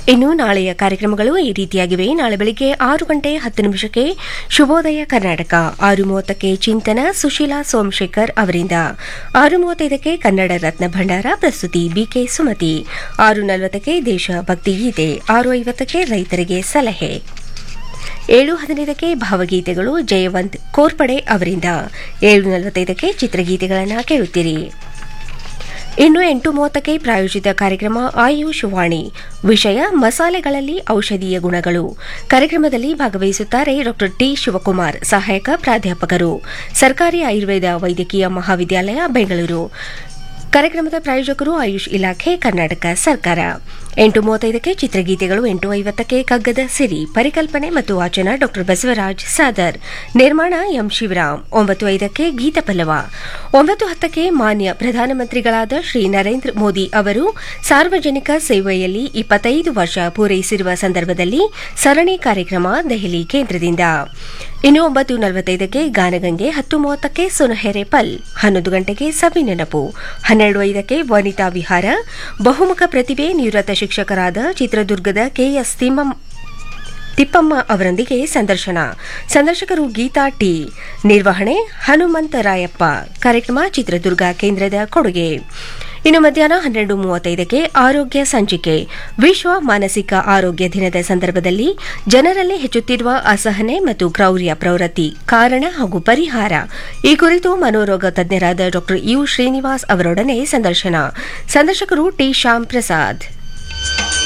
ಇನ್ನು ನಾಳೆಯ ಕಾರ್ಯಕ್ರಮಗಳು ಈ ರೀತಿಯಾಗಿವೆ ನಾಳೆ ಬೆಳಿಗ್ಗೆ ಆರು ಗಂಟೆ ಹತ್ತು ನಿಮಿಷಕ್ಕೆ ಶುಭೋದಯ ಕರ್ನಾಟಕ ಆರು ಮೂವತ್ತಕ್ಕೆ ಚಿಂತನ ಸುಶೀಲಾ ಸೋಮಶೇಖರ್ ಅವರಿಂದ ಆರು ಮೂವತ್ತೈದಕ್ಕೆ ಕನ್ನಡ ರತ್ನ ಭಂಡಾರ ಪ್ರಸ್ತುತಿ ಬಿಕೆ ಸುಮತಿ ಆರು ನಲವತ್ತಕ್ಕೆ ದೇಶ ಭಕ್ತಿ ಗೀತೆ ಆರು ಐವತ್ತಕ್ಕೆ ರೈತರಿಗೆ ಸಲಹೆ ಏಳು ಹದಿನೈದಕ್ಕೆ ಭಾವಗೀತೆಗಳು ಜಯವಂತ್ ಕೋರ್ಪಡೆ ಅವರಿಂದ ಏಳು ನಲವತ್ತೈದಕ್ಕೆ ಚಿತ್ರಗೀತೆಗಳನ್ನು ಕೇಳುತ್ತೀರಿ ಇನ್ನು ಎಂಟು ಮೂವತ್ತಕ್ಕೆ ಪ್ರಾಯೋಜಿತ ಕಾರ್ಯಕ್ರಮ ಆಯುಷ್ ವಾಣಿ ವಿಷಯ ಮಸಾಲೆಗಳಲ್ಲಿ ಔಷಧೀಯ ಗುಣಗಳು ಕಾರ್ಯಕ್ರಮದಲ್ಲಿ ಭಾಗವಹಿಸುತ್ತಾರೆ ಡಾ ಟಿ ಶಿವಕುಮಾರ್ ಸಹಾಯಕ ಪ್ರಾಧ್ಯಾಪಕರು ಸರ್ಕಾರಿ ಆಯುರ್ವೇದ ವೈದ್ಯಕೀಯ ಮಹಾವಿದ್ಯಾಲಯ ಬೆಂಗಳೂರು ಕಾರ್ಯಕ್ರಮದ ಪ್ರಾಯೋಜಕರು ಆಯುಷ್ ಇಲಾಖೆ ಕರ್ನಾಟಕ ಸರ್ಕಾರ ಎಂಟು ಮೂವತ್ತೈದಕ್ಕೆ ಚಿತ್ರಗೀತೆಗಳು ಎಂಟು ಐವತ್ತಕ್ಕೆ ಕಗ್ಗದ ಸಿರಿ ಪರಿಕಲ್ಪನೆ ಮತ್ತು ವಾಚನ ಡಾ ಬಸವರಾಜ್ ಸಾದರ್ ನಿರ್ಮಾಣ ಎಂ ಶಿವರಾಮ್ ಒಂಬತ್ತು ಐದಕ್ಕೆ ಗೀತ ಪಲ್ಲವ ಒಂಬತ್ತು ಹತ್ತಕ್ಕೆ ಮಾನ್ಯ ಪ್ರಧಾನಮಂತ್ರಿಗಳಾದ ಶ್ರೀ ನರೇಂದ್ರ ಮೋದಿ ಅವರು ಸಾರ್ವಜನಿಕ ಸೇವೆಯಲ್ಲಿ ಇಪ್ಪತ್ತೈದು ವರ್ಷ ಪೂರೈಸಿರುವ ಸಂದರ್ಭದಲ್ಲಿ ಸರಣಿ ಕಾರ್ಯಕ್ರಮ ದೆಹಲಿ ಕೇಂದ್ರದಿಂದ ಇನ್ನು ಒಂಬತ್ತು ನಲವತ್ತೈದಕ್ಕೆ ಗಾನಗಂಗೆ ಹತ್ತು ಮೂವತ್ತಕ್ಕೆ ಸುನಹೆರೆ ಪಲ್ ಹನ್ನೊಂದು ಗಂಟೆಗೆ ಸವಿ ನೆನಪು ಹನ್ನೆರಡು ಐದಕ್ಕೆ ವನಿತಾ ವಿಹಾರ ಬಹುಮುಖ ಪ್ರತಿಭೆ ನಿವೃತ್ತ ಶಿಕ್ಷಕರಾದ ಚಿತ್ರದುರ್ಗದ ಕೆಎಸ್ ತಿಪ್ಪಮ್ಮ ಅವರೊಂದಿಗೆ ಸಂದರ್ಶನ ಸಂದರ್ಶಕರು ಗೀತಾ ಟಿ ನಿರ್ವಹಣೆ ಹನುಮಂತರಾಯಪ್ಪ ಕಾರ್ಯಕ್ರಮ ಚಿತ್ರದುರ್ಗ ಕೇಂದ್ರದ ಕೊಡುಗೆ ಇನ್ನು ಮಧ್ಯಾಹ್ನ ಹನ್ನೆರಡು ಮೂವತ್ತೈದಕ್ಕೆ ಆರೋಗ್ಯ ಸಂಚಿಕೆ ವಿಶ್ವ ಮಾನಸಿಕ ಆರೋಗ್ಯ ದಿನದ ಸಂದರ್ಭದಲ್ಲಿ ಜನರಲ್ಲಿ ಹೆಚ್ಚುತ್ತಿರುವ ಅಸಹನೆ ಮತ್ತು ಕ್ರೌರ್ಯ ಪ್ರವೃತ್ತಿ ಕಾರಣ ಹಾಗೂ ಪರಿಹಾರ ಈ ಕುರಿತು ಮನೋರೋಗ ತಜ್ಞರಾದ ಡಾ ಯು ಶ್ರೀನಿವಾಸ್ ಅವರೊಡನೆ ಸಂದರ್ಶನ ಸಂದರ್ಶಕರು ಟಿ ಶ್ಯಾಮ್ ಪ್ರಸಾದ್